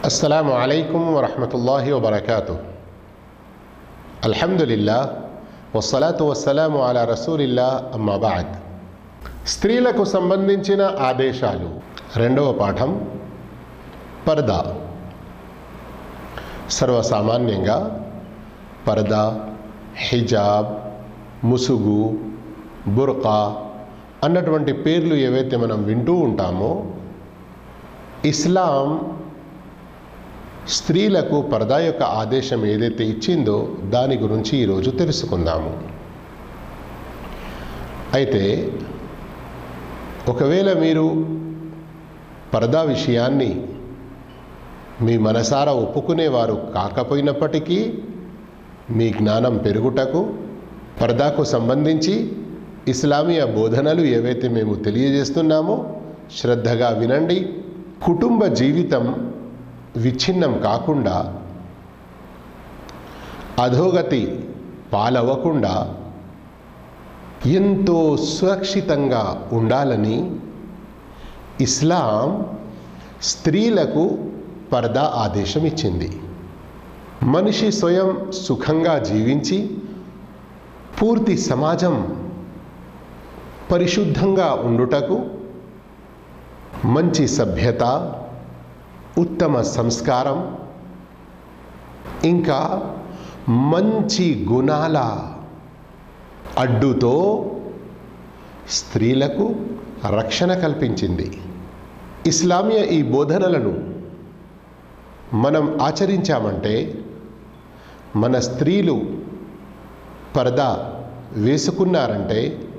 السلام عليكم ورحمة الله وبركاته الحمد لله والصلاة والسلام على رسول الله أما بعد స్త్రీలకు సంబంధించిన ఆదేశాలు రెండవ పాఠం పర్దా సర్వసామాన్యంగా పర్దా హిజాబ్ ముసుగు బుర్కా అన్నటువంటి పేర్లు ఏవైతే మనం వింటూ ఉంటామో ఇస్లాం స్త్రీలకు పరదా యొక్క ఆదేశం ఏదైతే ఇచ్చిందో దాని గురించి ఈరోజు తెలుసుకుందాము అయితే ఒకవేళ మీరు పరదా విషయాన్ని మీ మనసారా ఒప్పుకునేవారు కాకపోయినప్పటికీ మీ జ్ఞానం పెరుగుటకు పరదాకు సంబంధించి ఇస్లామీయ బోధనలు ఏవైతే మేము తెలియజేస్తున్నామో శ్రద్ధగా వినండి కుటుంబ జీవితం విచ్ఛిన్నం కాకుండా అధోగతి పాలవ్వకుండా ఎంతో సురక్షితంగా ఉండాలని ఇస్లాం స్త్రీలకు పరదా ఆదేశం ఇచ్చింది మనిషి స్వయం సుఖంగా జీవించి పూర్తి సమాజం పరిశుద్ధంగా ఉండుటకు మంచి సభ్యత ఉత్తమ సంస్కారం ఇంకా మంచి గుణాల అడ్డుతో స్త్రీలకు రక్షణ కల్పించింది ఇస్లామియ ఈ బోధనలను మనం ఆచరించామంటే మన స్త్రీలు పరదా వేసుకున్నారంటే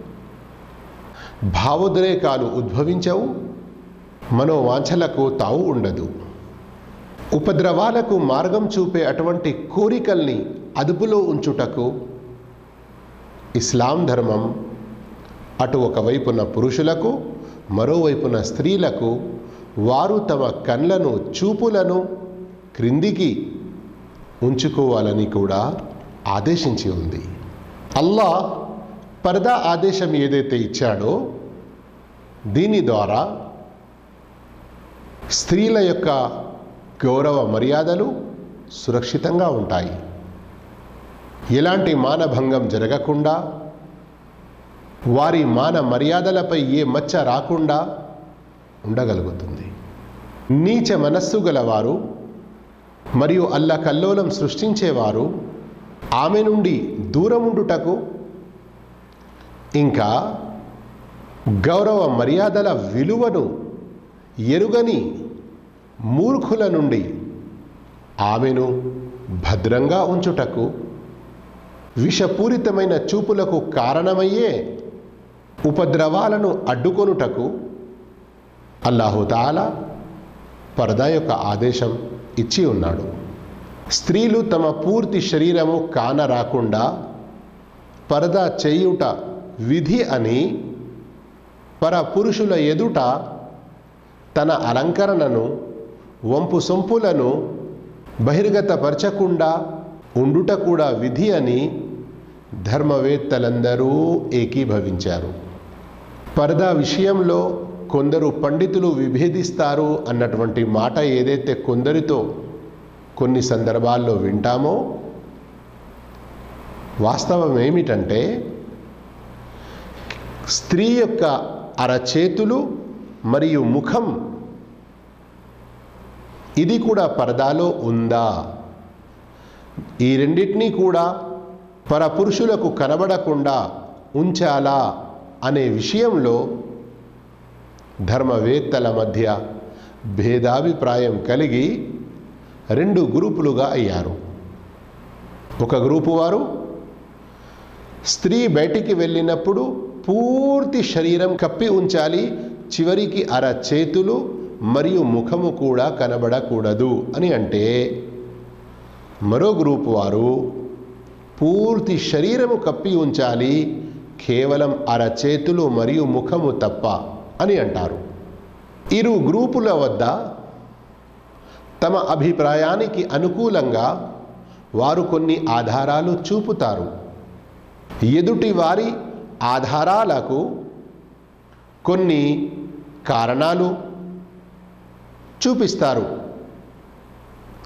భావోద్రేకాలు ఉద్భవించవు మనోవాంఛలకు తావు ఉండదు ఉపద్రవాలకు మార్గం చూపే అటువంటి కోరికల్ని అదుపులో ఉంచుటకు ఇస్లాం ధర్మం అటు ఒకవైపున పురుషులకు మరోవైపున స్త్రీలకు వారు తమ కళ్ళను చూపులను క్రిందికి ఉంచుకోవాలని కూడా ఆదేశించి ఉంది అల్లా పరదా ఆదేశం ఏదైతే ఇచ్చాడో దీని ద్వారా స్త్రీల యొక్క గౌరవ మర్యాదలు సురక్షితంగా ఉంటాయి ఎలాంటి మానభంగం జరగకుండా వారి మాన మర్యాదలపై ఏ మచ్చ రాకుండా ఉండగలుగుతుంది నీచ మనస్సు గలవారు మరియు అల్లకల్లోలం సృష్టించేవారు ఆమె నుండి దూరముండుటకు ఇంకా గౌరవ మర్యాదల విలువను ఎరుగని మూర్ఖుల నుండి ఆమెను భద్రంగా ఉంచుటకు విషపూరితమైన చూపులకు కారణమయ్యే ఉపద్రవాలను అడ్డుకొనుటకు అల్లాహుతాలా పరదా యొక్క ఆదేశం ఇచ్చి ఉన్నాడు స్త్రీలు తమ పూర్తి శరీరము కానరాకుండా పరదా చేయుట విధి అని పర పురుషుల ఎదుట తన అలంకరణను వంపు సొంపులను బహిర్గతపరచకుండా ఉండుట కూడా విధి అని ధర్మవేత్తలందరూ ఏకీభవించారు పరదా విషయంలో కొందరు పండితులు విభేదిస్తారు అన్నటువంటి మాట ఏదైతే కొందరితో కొన్ని సందర్భాల్లో వింటామో వాస్తవం ఏమిటంటే స్త్రీ యొక్క అరచేతులు మరియు ముఖం ఇది కూడా పరదాలో ఉందా ఈ రెండింటినీ కూడా పరపురుషులకు కనబడకుండా ఉంచాలా అనే విషయంలో ధర్మవేత్తల మధ్య భేదాభిప్రాయం కలిగి రెండు గ్రూపులుగా అయ్యారు ఒక గ్రూపు వారు స్త్రీ బయటికి వెళ్ళినప్పుడు పూర్తి శరీరం కప్పి ఉంచాలి చివరికి అర చేతులు మరియు ముఖము కూడా కనబడకూడదు అని అంటే మరో గ్రూపు వారు పూర్తి శరీరము కప్పి ఉంచాలి కేవలం అరచేతులు మరియు ముఖము తప్ప అని అంటారు ఇరు గ్రూపుల వద్ద తమ అభిప్రాయానికి అనుకూలంగా వారు కొన్ని ఆధారాలు చూపుతారు ఎదుటి వారి ఆధారాలకు కొన్ని కారణాలు చూపిస్తారు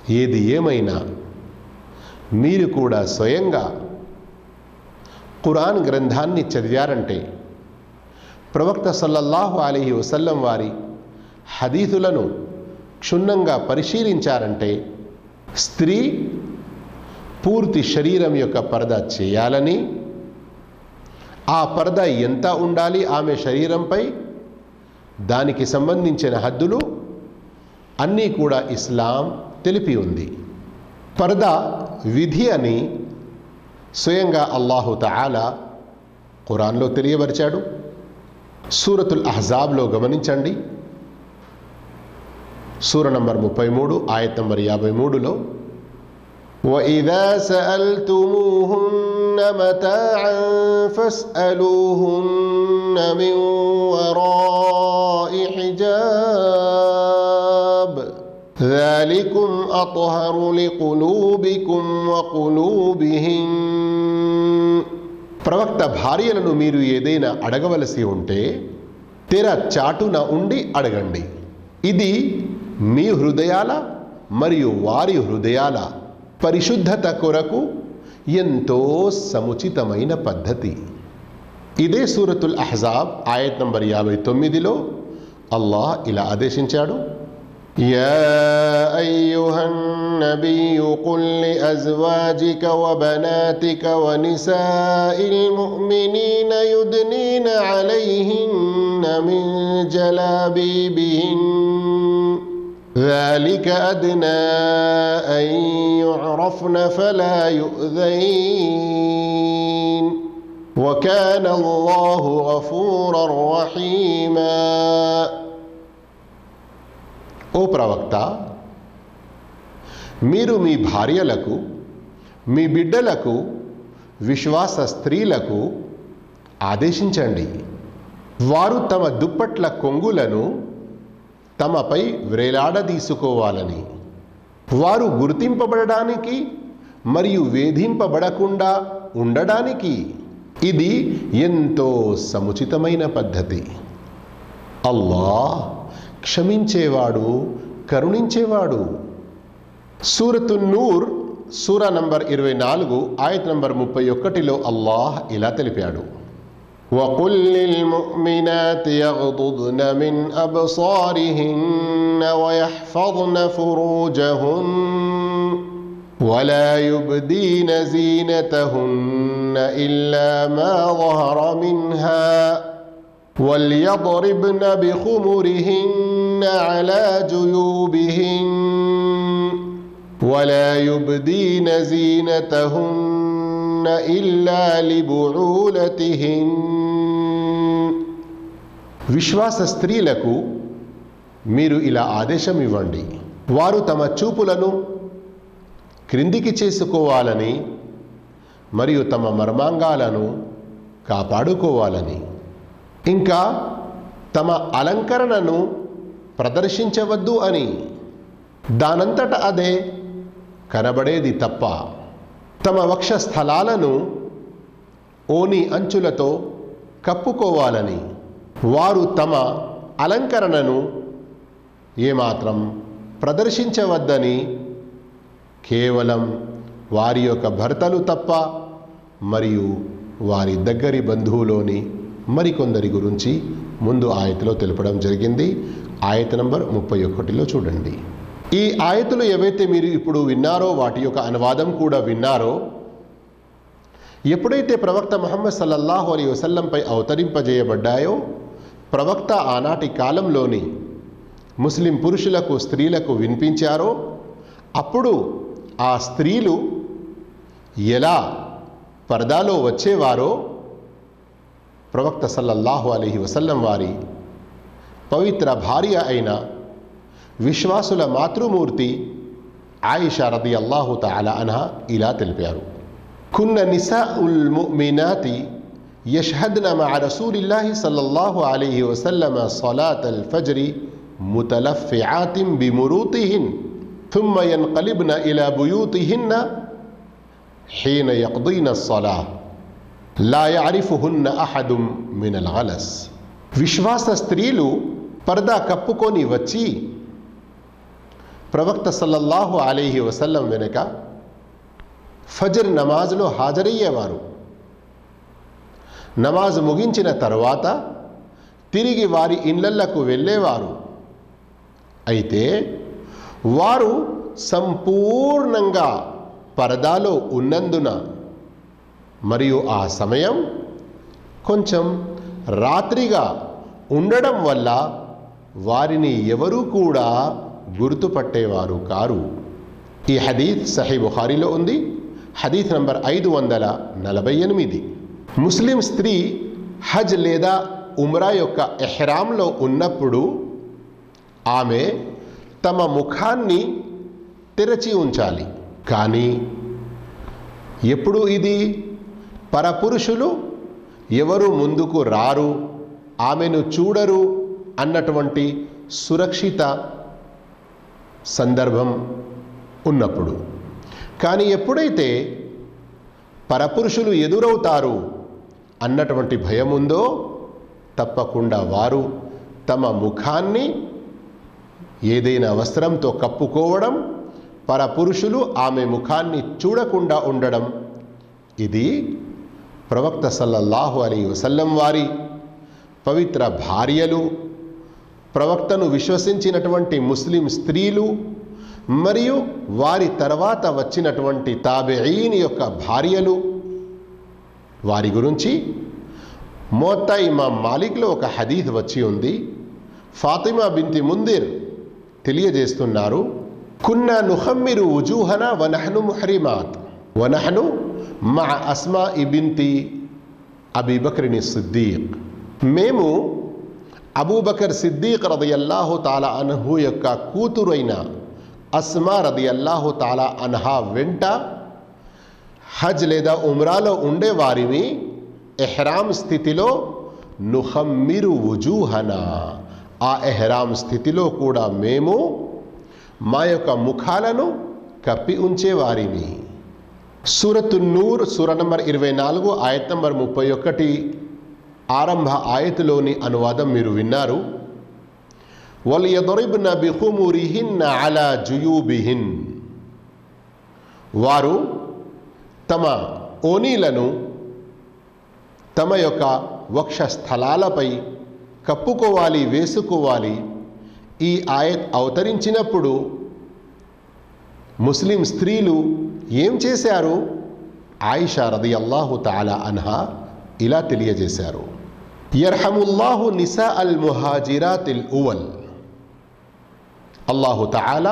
ఏది ఏమైనా మీరు కూడా స్వయంగా ఖురాన్ గ్రంథాన్ని చదివారంటే ప్రవక్త సల్లల్లాహు అలీహి వసల్లం వారి హదీతులను క్షుణ్ణంగా పరిశీలించారంటే స్త్రీ పూర్తి శరీరం యొక్క పరద చేయాలని ఆ పరద ఎంత ఉండాలి ఆమె శరీరంపై దానికి సంబంధించిన హద్దులు అన్నీ కూడా ఇస్లాం తెలిపి ఉంది పరద విధి అని స్వయంగా అల్లాహు తఆలా ఖురాన్లో తెలియపరిచాడు సూరతుల్ అహజాబ్లో గమనించండి సూర నంబర్ ముప్పై మూడు ఆయత్ నంబర్ యాభై మూడులో وإذا سألتموهن متاعا فاسألوهن من وراء حجاب ذلكم أطهر لقلوبكم وقلوبهن ప్రవక్త భార్యలను మీరు ఏదైనా అడగవలసి ఉంటే తెర చాటున ఉండి అడగండి ఇది మీ హృదయాల మరియు వారి హృదయాల పరిశుద్ధత కొరకు ఎంతో సముచితమైన పద్ధతి ఇదే సూరతుల్ అహజాబ్ ఆయత్ నంబర్ యాభై తొమ్మిదిలో అల్లాహ్ ఇలా ఆదేశించాడు يا أيها النبي قل لأزواجك وبناتك ونساء المؤمنين يدنين عليهن من جلابيبهن ذلك أدنى أن يعرفن فلا يؤذين وكان الله غفورا رحيما ఓ ప్రవక్త మీరు మీ భార్యలకు మీ బిడ్డలకు విశ్వాస స్త్రీలకు ఆదేశించండి వారు తమ దుప్పట్ల కొంగులను తమపై వ్రేలాడదీసుకోవాలని వారు గుర్తింపబడడానికి మరియు వేధింపబడకుండా ఉండడానికి ఇది ఎంతో సముచితమైన పద్ధతి అల్లాహ్ క్షమించేవాడు కరుణించేవాడు సూరతు నూర్ సూర నంబర్ ఇరవై నాలుగు ఆయత్ నంబర్ ముప్పై ఒకటిలో అల్లాహ్ ఇలా తెలిపాడు وقل للمؤمنات يغضضن من أبصارهن ويحفظن فروجهن ولا يبدين زينتهن إلا ما ظهر منها وليضربن بخمرهن على جيوبهن ولا يبدين زينتهن إلا لبعولتهن విశ్వాస స్త్రీలకు మీరు ఇలా ఆదేశం ఇవ్వండి వారు తమ చూపులను క్రిందికి చేసుకోవాలని మరియు తమ మర్మాంగాలను కాపాడుకోవాలని ఇంకా తమ అలంకరణను ప్రదర్శించవద్దు అని దానంతట అదే కనబడేది తప్ప తమ వక్ష స్థలాలను ఓని అంచులతో కప్పుకోవాలని వారు తమ అలంకరణను ఏమాత్రం ప్రదర్శించవద్దని కేవలం వారి యొక్క భర్తలు తప్ప మరియు వారి దగ్గరి బంధువులోని మరికొందరి గురించి ముందు ఆయతలో తెలపడం జరిగింది ఆయత నంబర్ ముప్పై ఒకటిలో చూడండి ఈ ఆయతులు ఏవైతే మీరు ఇప్పుడు విన్నారో వాటి యొక్క అనువాదం కూడా విన్నారో ఎప్పుడైతే ప్రవక్త ముహమ్మద్ సల్లల్లాహు అలీ వసల్లంపై అవతరింపజేయబడ్డాయో ప్రవక్త ఆనాటి కాలంలోని ముస్లిం పురుషులకు స్త్రీలకు వినిపించారో అప్పుడు ఆ స్త్రీలు ఎలా పరదాలో వచ్చేవారో ప్రవక్త సల్లల్లాహు అలీహి వసల్లం వారి పవిత్ర భార్య అయిన విశ్వాసుల మాతృమూర్తి ఆయిషా రది అల్లాహు తాలా అన్హా ఇలా తెలిపారు కున్న నిసా ఉల్ ముమినాతి يشهدن مع رسول الله صلى الله عليه وسلم صلاة الفجر متلفعات بمروطهن ثم ينقلبن إلى بيوتهن حين يقضين الصلاة لا يعرفهن أحد من الغلس విశ్వాస స్త్రీలు పరదా కప్పుకొని వచ్చి ప్రవక్త సల్లల్లాహు అలీహి వసల్లం వెనుక ఫజర్ నమాజ్లో హాజరయ్యేవారు నమాజ్ ముగించిన తర్వాత తిరిగి వారి ఇళ్లలకు వెళ్ళేవారు అయితే వారు సంపూర్ణంగా పరదాలో ఉన్నందున మరియు ఆ సమయం కొంచెం రాత్రిగా ఉండడం వల్ల వారిని ఎవరూ కూడా గుర్తుపట్టేవారు కారు ఈ హదీత్ సహీ బుఖారిలో ఉంది హదీత్ నంబర్ ఐదు వందల నలభై ఎనిమిది ముస్లిం స్త్రీ హజ్ లేదా ఉమ్రా యొక్క ఎహ్రాంలో ఉన్నప్పుడు ఆమె తమ ముఖాన్ని తెరచి ఉంచాలి కానీ ఎప్పుడు ఇది పరపురుషులు ఎవరు ముందుకు రారు ఆమెను చూడరు అన్నటువంటి సురక్షిత సందర్భం ఉన్నప్పుడు కానీ ఎప్పుడైతే పరపురుషులు ఎదురవుతారు అన్నటువంటి భయం ఉందో తప్పకుండా వారు తమ ముఖాన్ని ఏదైనా వస్త్రంతో కప్పుకోవడం పరపురుషులు ఆమె ముఖాన్ని చూడకుండా ఉండడం ఇది ప్రవక్త సల్లల్లాహు అలీ వసల్లం వారి పవిత్ర భార్యలు ప్రవక్తను విశ్వసించినటువంటి ముస్లిం స్త్రీలు మరియు వారి తర్వాత వచ్చినటువంటి తాబెయీన్ యొక్క భార్యలు వారి గురించి మోత్తా ఇమాం మాలిక్లో ఒక హదీద్ వచ్చి ఉంది ఫాతిమా బింతి ముందిర్ తెలియజేస్తున్నారు కున్నా నుహమ్మిరు ఉజూహన వనహను ముహరిమాత్ వనహను మా అస్మా ఇబింతి అబీబక్రిని సిద్దీక్ మేము అబూబకర్ సిద్దీక్ రదయల్లాహు తాలా అన్హు యొక్క కూతురైన అస్మా రదయల్లాహు తాలా అన్హా వెంట హజ్ లేదా ఉమ్రాలో ఉండేవారిని ఎహ్రామ్ స్థితిలో నుహమ్మిరు ఉజూహన ఆ ఎహ్రామ్ స్థితిలో కూడా మేము మా యొక్క ముఖాలను కప్పి ఉంచేవారిని సూరతు నూర్ సూర నంబర్ ఇరవై నాలుగు ఆయత్ నంబర్ ముప్పై ఒకటి ఆరంభ ఆయతులోని అనువాదం మీరు విన్నారు వలియదొరిబ్న బిహుమురిహిన్ అలా జుయూబిహిన్ వారు తమ ఓనీలను తమ యొక్క వక్ష స్థలాలపై కప్పుకోవాలి వేసుకోవాలి ఈ ఆయత్ అవతరించినప్పుడు ముస్లిం స్త్రీలు ఏం చేశారు ఆయిషా రది అల్లాహు తాలా అన్హా ఇలా తెలియజేశారు యర్హముల్లాహు నిసా అల్ ముహాజిరాతిల్ ఉవల్ అల్లాహు తాలా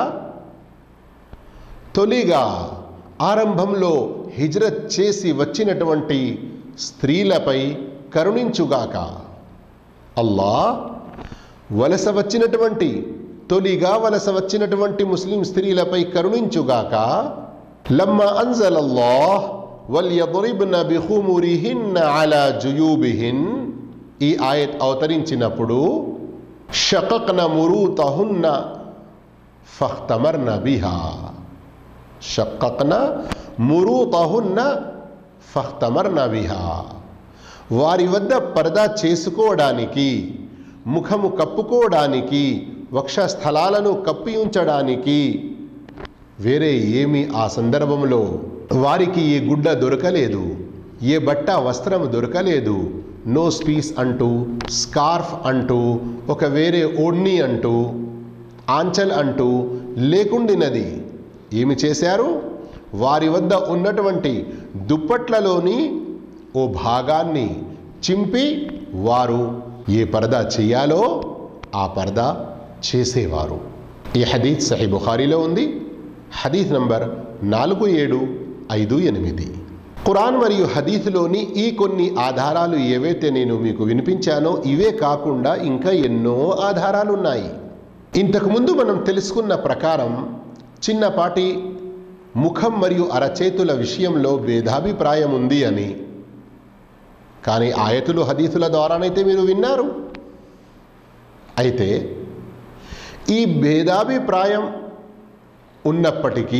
తొలిగా ఆరంభంలో హిజ్రత్ చేసి వచ్చినటువంటి స్త్రీలపై కరుణించుగాక అల్లా వలస వచ్చినటువంటి తొలిగా వలస వచ్చినటువంటి ముస్లిం స్త్రీలపై కరుణించుగాక లమ్మ అన్జలల్లాహ్ వల్యضربن بخمرهن على جيوبهن ఈ ఆయత్ అవతరించినప్పుడు షకక్న మురూతహున్న ఫఖ్తమర్న బిహా షక్కన మురూతహున్న ఫఖ్తమర్న బిహా వారి వద్ద పరదా చేసుకోవడానికి ముఖము కప్పుకోవడానికి వక్షస్థలాలను కప్పి ఉంచడానికి వేరే ఏమీ ఆ సందర్భంలో వారికి ఏ గుడ్డ దొరకలేదు ఏ బట్ట వస్త్రం దొరకలేదు నో స్పీస్ అంటూ స్కార్ఫ్ అంటూ ఒక వేరే ఓడ్ని అంటూ ఆంచల్ అంటూ లేకుండినది ఏమి చేశారు వారి వద్ద ఉన్నటువంటి దుప్పట్లలోని ఓ భాగాన్ని చింపి వారు ఏ పరదా చేయాలో ఆ పరదా చేసేవారు ఈ హదీత్ సహీ బుఖారీలో ఉంది హదీత్ నంబర్ నాలుగు ఏడు ఐదు ఎనిమిది ఖురాన్ మరియు హదీత్లోని ఈ కొన్ని ఆధారాలు ఏవైతే నేను మీకు వినిపించానో ఇవే కాకుండా ఇంకా ఎన్నో ఆధారాలు ఉన్నాయి ఇంతకుముందు మనం తెలుసుకున్న ప్రకారం చిన్నపాటి ముఖం మరియు అరచేతుల విషయంలో భేదాభిప్రాయం ఉంది అని కానీ ఆయతులు హదీసుల ద్వారానైతే మీరు విన్నారు అయితే ఈ భేదాభిప్రాయం ఉన్నప్పటికీ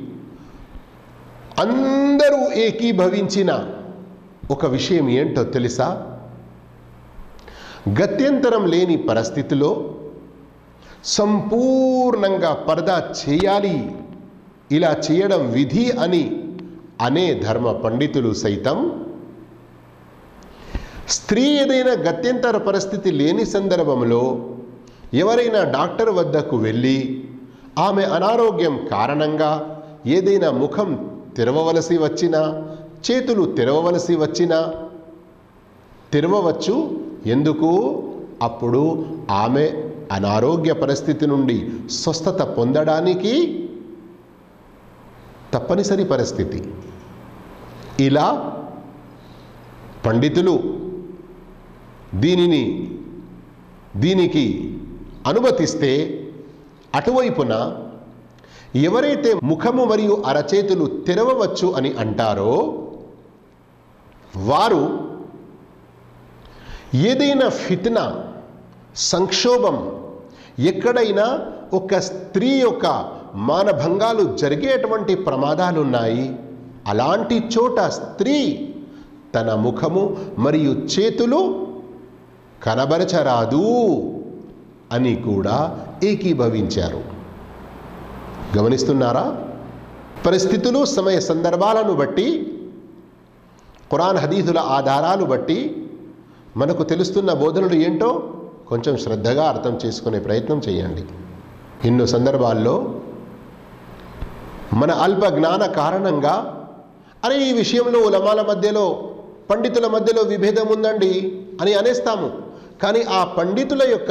అందరూ ఏకీభవించిన ఒక విషయం ఏంటో తెలుసా గత్యంతరం లేని పరిస్థితిలో సంపూర్ణంగా పరదా చేయాలి ఇలా చేయడం విధి అని అనే ధర్మ పండితులు సైతం స్త్రీ ఏదైనా గత్యంతర పరిస్థితి లేని సందర్భంలో ఎవరైనా డాక్టర్ వద్దకు వెళ్ళి ఆమె అనారోగ్యం కారణంగా ఏదైనా ముఖం తెరవవలసి వచ్చినా చేతులు తెరవవలసి వచ్చినా తెరవవచ్చు ఎందుకు అప్పుడు ఆమె అనారోగ్య పరిస్థితి నుండి స్వస్థత పొందడానికి తప్పనిసరి పరిస్థితి ఇలా పండితులు దీనిని దీనికి అనుమతిస్తే అటువైపున ఎవరైతే ముఖము మరియు అరచేతులు తెరవవచ్చు అని అంటారో వారు ఏదైనా ఫిత్న సంక్షోభం ఎక్కడైనా ఒక స్త్రీ యొక్క మానభంగాలు జరిగేటువంటి ప్రమాదాలున్నాయి అలాంటి చోట స్త్రీ తన ముఖము మరియు చేతులు కనబరచరాదు అని కూడా ఏకీభవించారు గమనిస్తున్నారా పరిస్థితులు సమయ సందర్భాలను బట్టి ఖురాన్ హదీదుల ఆధారాలు బట్టి మనకు తెలుస్తున్న బోధనలు ఏంటో కొంచెం శ్రద్ధగా అర్థం చేసుకునే ప్రయత్నం చేయండి ఎన్నో సందర్భాల్లో మన అల్ప జ్ఞాన కారణంగా అరే ఈ విషయంలో ఉలమాల మధ్యలో పండితుల మధ్యలో విభేదం ఉందండి అని అనేస్తాము కానీ ఆ పండితుల యొక్క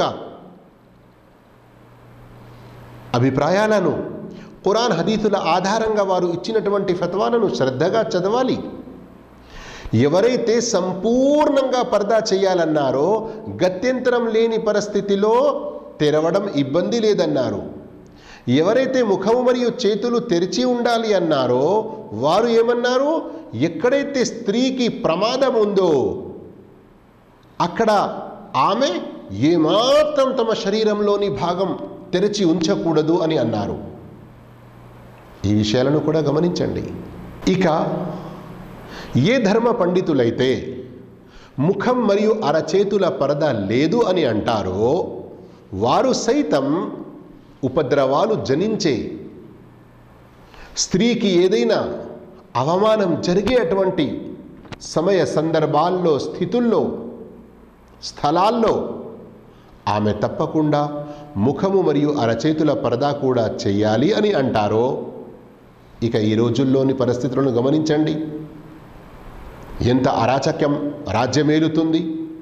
అభిప్రాయాలను ఖురాన్ హదీతుల ఆధారంగా వారు ఇచ్చినటువంటి ఫత్వాలను శ్రద్ధగా చదవాలి ఎవరైతే సంపూర్ణంగా పర్దా చేయాలన్నారో గత్యంతరం లేని పరిస్థితిలో తెరవడం ఇబ్బంది లేదన్నారు ఎవరైతే ముఖము మరియు చేతులు తెరిచి ఉండాలి అన్నారో వారు ఏమన్నారు ఎక్కడైతే స్త్రీకి ప్రమాదం ఉందో అక్కడ ఆమె ఏమాత్రం తమ శరీరంలోని భాగం తెరిచి ఉంచకూడదు అని అన్నారు ఈ విషయాలను కూడా గమనించండి ఇక ఏ ధర్మ పండితులైతే ముఖం మరియు అరచేతుల పరద లేదు అని అంటారో వారు సైతం ఉపద్రవాలు జనించే స్త్రీకి ఏదైనా అవమానం జరిగేటువంటి సమయ సందర్భాల్లో స్థితుల్లో స్థలాల్లో ఆమె తప్పకుండా ముఖము మరియు అరచేతుల పరదా కూడా చేయాలి అని అంటారో ఇక ఈ రోజుల్లోని పరిస్థితులను గమనించండి ఎంత అరాచక్యం రాజ్యమేలుతుంది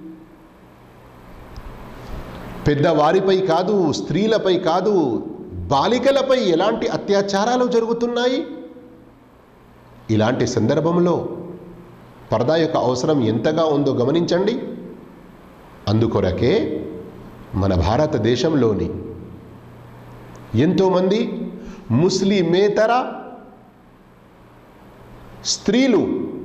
పెద్దవారిపై కాదు స్త్రీలపై కాదు బాలికలపై ఎలాంటి అత్యాచారాలు జరుగుతున్నాయి ఇలాంటి సందర్భంలో పరదా యొక్క అవసరం ఎంతగా ఉందో గమనించండి అందుకొరకే మన భారతదేశంలోని ఎంతోమంది ముస్లిమేతర స్త్రీలు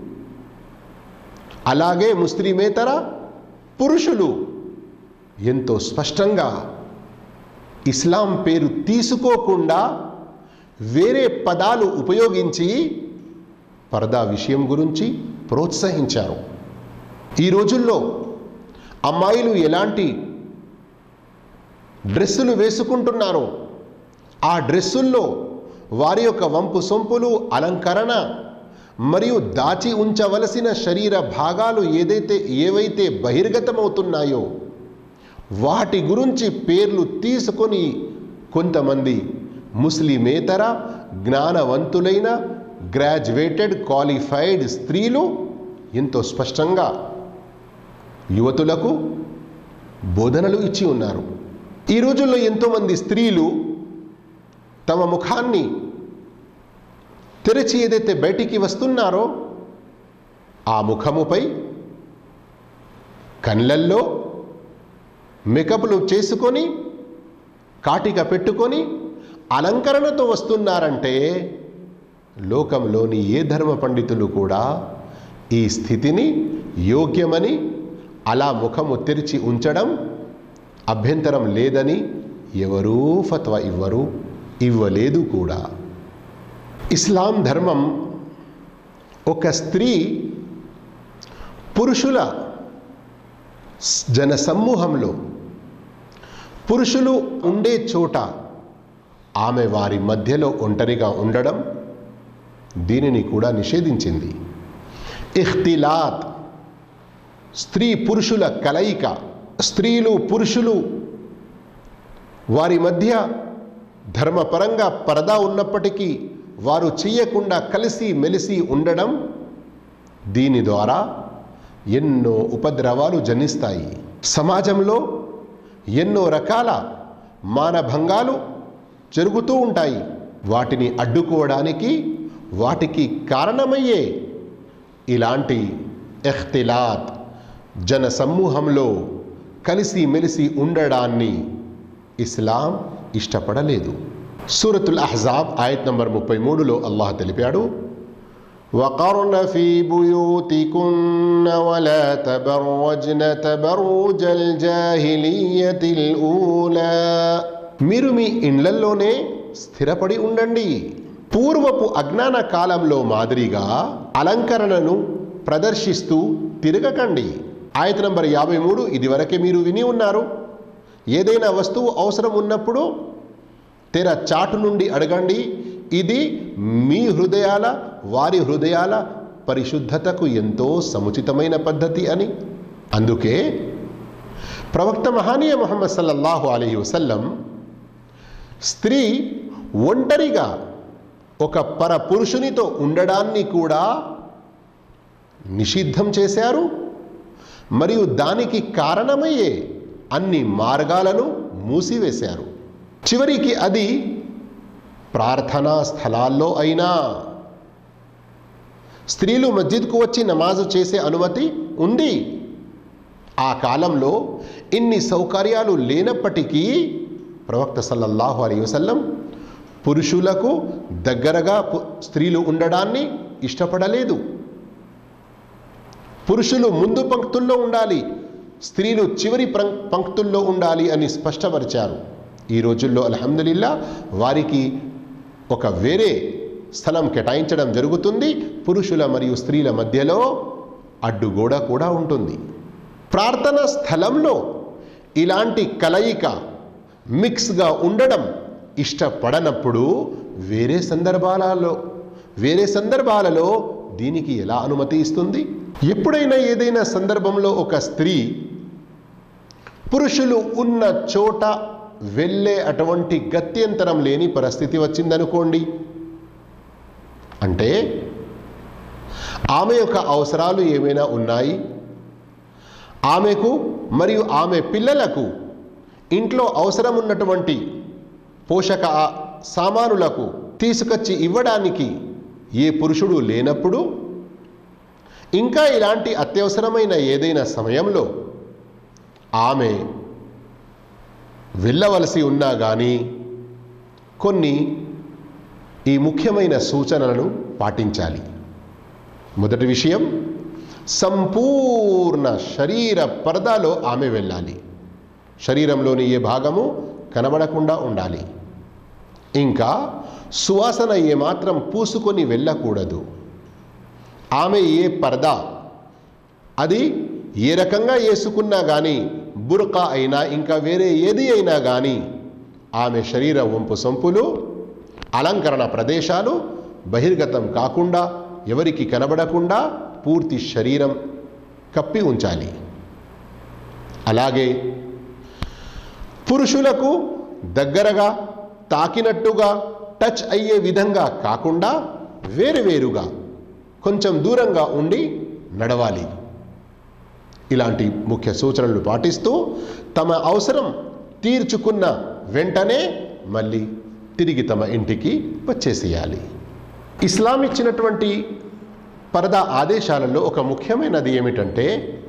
అలాగే ముస్లిమేతర పురుషులు ఎంతో స్పష్టంగా ఇస్లాం పేరు తీసుకోకుండా వేరే పదాలు ఉపయోగించి పరదా విషయం గురించి ప్రోత్సహించారు ఈ రోజుల్లో అమ్మాయిలు ఎలాంటి డ్రెస్సులు వేసుకుంటున్నారో ఆ డ్రెస్సుల్లో వారి యొక్క వంపు సొంపులు అలంకరణ మరియు దాచి ఉంచవలసిన శరీర భాగాలు ఏదైతే ఏవైతే బహిర్గతమవుతున్నాయో వాటి గురించి పేర్లు తీసుకొని కొంతమంది ముస్లిమేతర జ్ఞానవంతులైన గ్రాడ్యుయేటెడ్ క్వాలిఫైడ్ స్త్రీలు ఎంతో స్పష్టంగా యువతులకు బోధనలు ఇచ్చి ఉన్నారు ఈ రోజుల్లో ఎంతోమంది స్త్రీలు తమ ముఖాన్ని తెరిచి ఏదైతే బయటికి వస్తున్నారో ఆ ముఖముపై కళ్ళల్లో మేకప్లు చేసుకొని కాటిక పెట్టుకొని అలంకరణతో వస్తున్నారంటే లోకంలోని ఏ ధర్మ పండితులు కూడా ఈ స్థితిని యోగ్యమని అలా ముఖము తెరిచి ఉంచడం అభ్యంతరం లేదని ఎవరూ ఫత్వ ఇవ్వరు ఇవ్వలేదు కూడా ఇస్లాం ధర్మం ఒక స్త్రీ పురుషుల జన సమూహంలో పురుషులు ఉండే చోట ఆమె వారి మధ్యలో ఒంటరిగా ఉండడం దీనిని కూడా నిషేధించింది ఇఖ్తిలాత్ స్త్రీ పురుషుల కలయిక స్త్రీలు పురుషులు వారి మధ్య ధర్మపరంగా పరదా ఉన్నప్పటికీ వారు చెయ్యకుండా కలిసి మెలిసి ఉండడం దీని ద్వారా ఎన్నో ఉపద్రవాలు జనిస్తాయి సమాజంలో ఎన్నో రకాల మానభంగాలు జరుగుతూ ఉంటాయి వాటిని అడ్డుకోవడానికి వాటికి కారణమయ్యే ఇలాంటి ఎఖ్తిలాత్ జన సమూహంలో కలిసి మెలిసి ఉండడాన్ని ఇస్లాం ఇష్టపడలేదు సూరతుల్ అహ్జాబ్ ఆయత్ నంబర్ ముప్పై మూడులో అల్లాహ్ తెలిపాడు وقرن في بيوتكن ولا تبرجن تبرج الجاهلية الأولى మీరు మీ ఇండ్లల్లోనే స్థిరపడి ఉండండి పూర్వపు అజ్ఞాన కాలంలో మాదిరిగా అలంకరణను ప్రదర్శిస్తూ తిరగకండి ఆయత నంబర్ యాభై మూడు ఇదివరకే మీరు విని ఉన్నారు ఏదైనా వస్తువు అవసరం ఉన్నప్పుడు తెర చాటు నుండి అడగండి ఇది మీ హృదయాల వారి హృదయాల పరిశుద్ధతకు ఎంతో సముచితమైన పద్ధతి అని అందుకే ప్రవక్త మహానీయ ముహమ్మద్ సల్లల్లాహు అలీ వసల్లం స్త్రీ ఒంటరిగా ఒక పర పురుషునితో ఉండడాన్ని కూడా నిషిద్ధం చేశారు మరియు దానికి కారణమయ్యే అన్ని మార్గాలను మూసివేశారు చివరికి అది ప్రార్థనా స్థలాల్లో అయినా స్త్రీలు మస్జిద్కు వచ్చి నమాజు చేసే అనుమతి ఉంది ఆ కాలంలో ఇన్ని సౌకర్యాలు లేనప్పటికీ ప్రవక్త సల్లల్లాహు అలీ వసల్లం పురుషులకు దగ్గరగా పు- స్త్రీలు ఉండడాన్ని ఇష్టపడలేదు పురుషులు ముందు పంక్తుల్లో ఉండాలి స్త్రీలు చివరి ప్రం- పంక్తుల్లో ఉండాలి అని స్పష్టపరిచారు ఈ రోజుల్లో అల్హమ్దులిల్లా వారికి ఒక వేరే స్థలం కేటాయించడం జరుగుతుంది పురుషుల మరియు స్త్రీల మధ్యలో అడ్డుగోడ కూడా ఉంటుంది ప్రార్థన స్థలంలో ఇలాంటి కలయిక మిక్స్గా ఉండడం ఇష్టపడనప్పుడు వేరే సందర్భాలలో వేరే సందర్భాలలో దీనికి ఎలా అనుమతి ఇస్తుంది ఎప్పుడైనా ఏదైనా సందర్భంలో ఒక స్త్రీ పురుషులు ఉన్న చోట వెళ్ళే అటువంటి గత్యంతరం లేని పరిస్థితి వచ్చిందనుకోండి అంటే ఆమె యొక్క అవసరాలు ఏమైనా ఉన్నాయి ఆమెకు మరియు ఆమె పిల్లలకు ఇంట్లో అవసరం ఉన్నటువంటి పోషక ఆ- సామానులకు తీసుకొచ్చి ఇవ్వడానికి ఏ పురుషుడు లేనప్పుడు ఇంకా ఇలాంటి అత్యవసరమైన ఏదైనా సమయంలో ఆమె వెళ్ళవలసి ఉన్నా కానీ కొన్ని ఈ ముఖ్యమైన సూచనలను పాటించాలి మొదటి విషయం సంపూర్ణ శరీర పరదాలో ఆమె వెళ్ళాలి శరీరంలోని ఏ భాగము కనబడకుండా ఉండాలి ఇంకా సువాసన ఏమాత్రం పూసుకొని వెళ్ళకూడదు ఆమె ఏ పరదా అది ఏ రకంగా వేసుకున్నా కానీ బుర్కా అయినా ఇంకా వేరే ఏది అయినా కానీ ఆమె శరీర వంపు సొంపులు అలంకరణ ప్రదేశాలు బహిర్గతం కాకుండా ఎవరికి కనబడకుండా పూర్తి శరీరం కప్పి ఉంచాలి అలాగే పురుషులకు దగ్గరగా తాకినట్టుగా టచ్ అయ్యే విధంగా కాకుండా వేరువేరుగా కొంచెం దూరంగా ఉండి నడవాలి ఇలాంటి ముఖ్య సూచనలు పాటిస్తూ తమ అవసరం తీర్చుకున్న వెంటనే మళ్ళీ తిరిగి తమ ఇంటికి వచ్చేసేయాలి ఇస్లాం ఇచ్చినటువంటి పరదా ఆదేశాలలో ఒక ముఖ్యమైనది ఏమిటంటే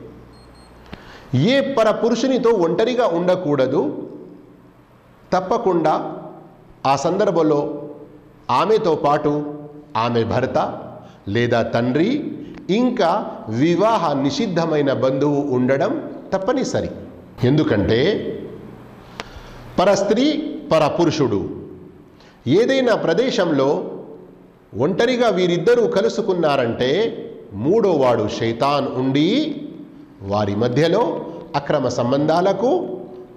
ఏ పర పురుషునితో ఒంటరిగా ఉండకూడదు తప్పకుండా ఆ సందర్భంలో ఆమెతో పాటు ఆమె భర్త లేదా తండ్రి ఇంకా వివాహ నిషిద్ధమైన బంధువు ఉండడం తప్పనిసరి ఎందుకంటే పర స్త్రీ పర పురుషుడు ఏదైనా ప్రదేశంలో ఒంటరిగా వీరిద్దరూ కలుసుకున్నారంటే మూడోవాడు శైతాన్ ఉండి వారి మధ్యలో అక్రమ సంబంధాలకు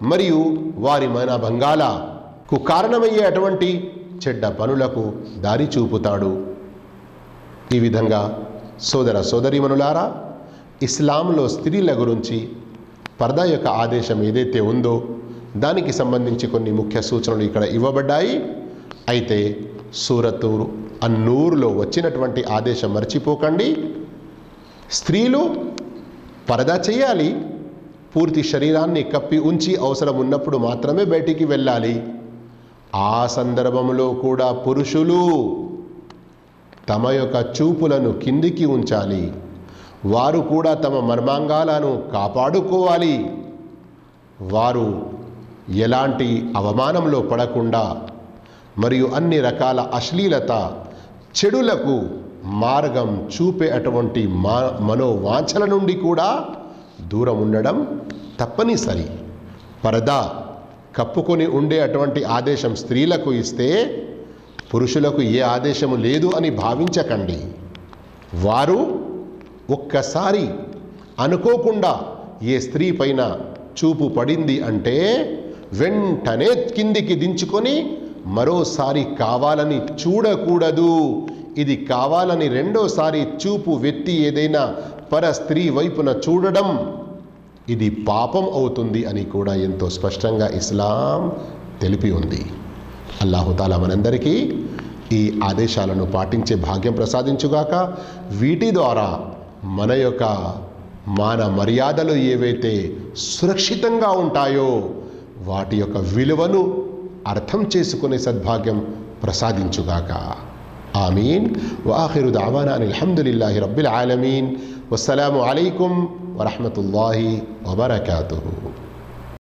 మరియు వారి మనభంగాలకు కారణమయ్యే అటువంటి చెడ్డ పనులకు దారి చూపుతాడు ఈ విధంగా సోదర సోదరీమణులారా ఇస్లాంలో స్త్రీల గురించి పర్దా యొక్క ఆదేశం ఏదైతే ఉందో దానికి సంబంధించి కొన్ని ముఖ్య సూచనలు ఇక్కడ ఇవ్వబడ్డాయి అయితే సూరతు అన్నూరులో వచ్చినటువంటి ఆదేశం మర్చిపోకండి స్త్రీలు పరదా చేయాలి పూర్తి శరీరాన్ని కప్పి ఉంచి అవసరం ఉన్నప్పుడు మాత్రమే బయటికి వెళ్ళాలి ఆ సందర్భంలో కూడా పురుషులు తమ యొక్క చూపులను కిందికి ఉంచాలి వారు కూడా తమ మర్మాంగాలను కాపాడుకోవాలి వారు ఎలాంటి అవమానంలో పడకుండా మరియు అన్ని రకాల అశ్లీలత చెడులకు మార్గం చూపే అటువంటి మా మనోవాంఛల నుండి కూడా దూరం ఉండడం తప్పనిసరి పరదా కప్పుకొని ఉండే అటువంటి ఆదేశం స్త్రీలకు ఇస్తే పురుషులకు ఏ ఆదేశము లేదు అని భావించకండి వారు ఒక్కసారి అనుకోకుండా ఏ స్త్రీ పైన చూపు పడింది అంటే వెంటనే కిందికి దించుకొని మరోసారి కావాలని చూడకూడదు ఇది కావాలని రెండోసారి చూపు వెత్తి ఏదైనా పర స్త్రీ వైపున చూడడం ఇది పాపం అవుతుంది అని కూడా ఎంతో స్పష్టంగా ఇస్లాం తెలిపి ఉంది అల్లాహుతాలా మనందరికీ ఈ ఆదేశాలను పాటించే భాగ్యం ప్రసాదించుగాక వీటి ద్వారా మన యొక్క మాన మర్యాదలు ఏవైతే సురక్షితంగా ఉంటాయో వాటి యొక్క విలువను అర్థం చేసుకునే సద్భాగ్యం ప్రసాదించుగాక ఆమీన్ వాఖిరు దావానా అని అల్హమ్దులిల్లాహి రబ్బిల్ ఆలమీన్ వస్సలాము అలైకుం వరహమతుల్లాహి వబర్కాతుహు